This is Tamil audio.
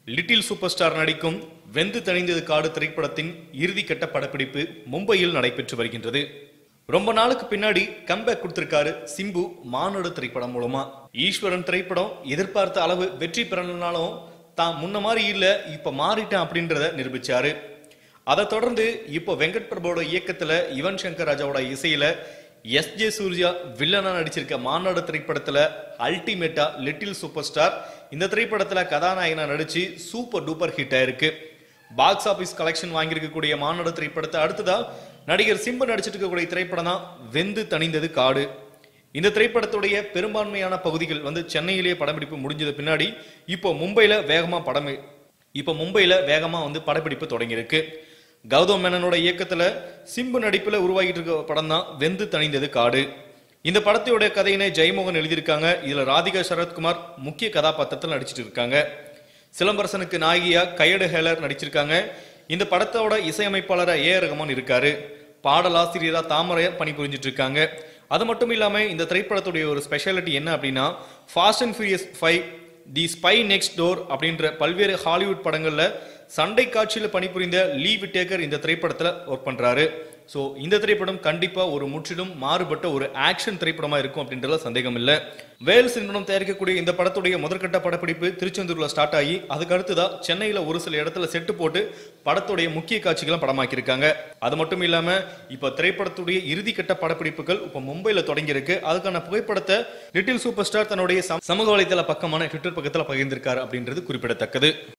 லிட்டில் சூப்பர் ஸ்டார் நடிக்கும் வெந்து தணிந்தது காடு திரைப்படத்தின் இறுதிக்கட்ட படப்பிடிப்பு மும்பையில் நடைபெற்று வருகின்றது ரொம்ப நாளுக்கு பின்னாடி கம்பேக் கொடுத்திருக்காரு சிம்பு மாநாடு திரைப்படம் மூலமா ஈஸ்வரன் திரைப்படம் எதிர்பார்த்த அளவு வெற்றி பெறலனாலும் தான் முன்ன மாதிரி இல்ல இப்ப மாறிட்டேன் அப்படின்றத நிரூபிச்சாரு அதை தொடர்ந்து இப்போ வெங்கட் பிரபுவோட இயக்கத்துல யுவன் சங்கர் ராஜாவோட இசையில எஸ் ஜே சூர்யா வில்லனா நடிச்சிருக்க மாநாடு திரைப்படத்துல அல்டிமேட்டா லிட்டில் சூப்பர் ஸ்டார் இந்த திரைப்படத்துல கதாநாயகனா நடிச்சு சூப்பர் டூப்பர் ஹிட் ஆயிருக்கு பாக்ஸ் ஆபீஸ் கலெக்ஷன் வாங்கியிருக்கக்கூடிய மாநாடு திரைப்படத்தை அடுத்ததா நடிகர் சிம்பு நடிச்சிட்டு இருக்கக்கூடிய திரைப்படம் தான் வெந்து தணிந்தது காடு இந்த திரைப்படத்துடைய பெரும்பான்மையான பகுதிகள் வந்து சென்னையிலேயே படப்பிடிப்பு முடிஞ்சது பின்னாடி இப்போ மும்பையில வேகமா படம் இப்போ மும்பையில வேகமா வந்து படப்பிடிப்பு தொடங்கியிருக்கு கௌதம் மேனனோட இயக்கத்துல சிம்பு நடிப்புல உருவாகிட்டு இருக்க படம் தான் வெந்து தணிந்தது காடு இந்த படத்தோட கதையினை ஜெயமோகன் எழுதியிருக்காங்க இதுல ராதிகா சரத்குமார் முக்கிய கதாபாத்திரத்தில் நடிச்சிட்டு இருக்காங்க சிலம்பரசனுக்கு நாயகியா கையடு ஹேலர் நடிச்சிருக்காங்க இந்த படத்தோட இசையமைப்பாளரா ஏ ஆர் ரஹ்மான் இருக்காரு பாடலாசிரியரா தாமரையர் பணிபுரிஞ்சிட்டு இருக்காங்க அது மட்டும் இல்லாம இந்த திரைப்படத்துடைய ஒரு ஸ்பெஷாலிட்டி என்ன அப்படின்னா fast and furious five the spy next door அப்படின்ற பல்வேறு ஹாலிவுட் படங்கள்ல சண்டை காட்சியில் பணிபுரிந்த லீ விட்டேக்கர் இந்த திரைப்படத்துல ஒர்க் பண்றாரு ஸோ இந்த திரைப்படம் கண்டிப்பா ஒரு முற்றிலும் மாறுபட்ட ஒரு ஆக்ஷன் திரைப்படமா இருக்கும் அப்படின்றதுல சந்தேகம் இல்லை வேல்ஸ் நிறுவனம் தயாரிக்கக்கூடிய இந்த படத்துடைய முதற்கட்ட படப்பிடிப்பு திருச்செந்தூர்ல ஸ்டார்ட் ஆகி அதுக்கு அடுத்ததா சென்னையில ஒரு சில இடத்துல செட்டு போட்டு படத்துடைய முக்கிய காட்சிகளை படமாக்கியிருக்காங்க அது மட்டும் இல்லாம இப்ப திரைப்படத்துடைய இறுதிக்கட்ட படப்பிடிப்புகள் இப்ப மும்பையில தொடங்கி இருக்கு அதுக்கான புகைப்படத்தை லிட்டில் சூப்பர் ஸ்டார் தன்னுடைய சம- சமூக வலைதள பக்கமான ட்விட்டர் பக்கத்துல பகிர்ந்திருக்காரு அப்படின்றது குறிப்பிடத்தக்கது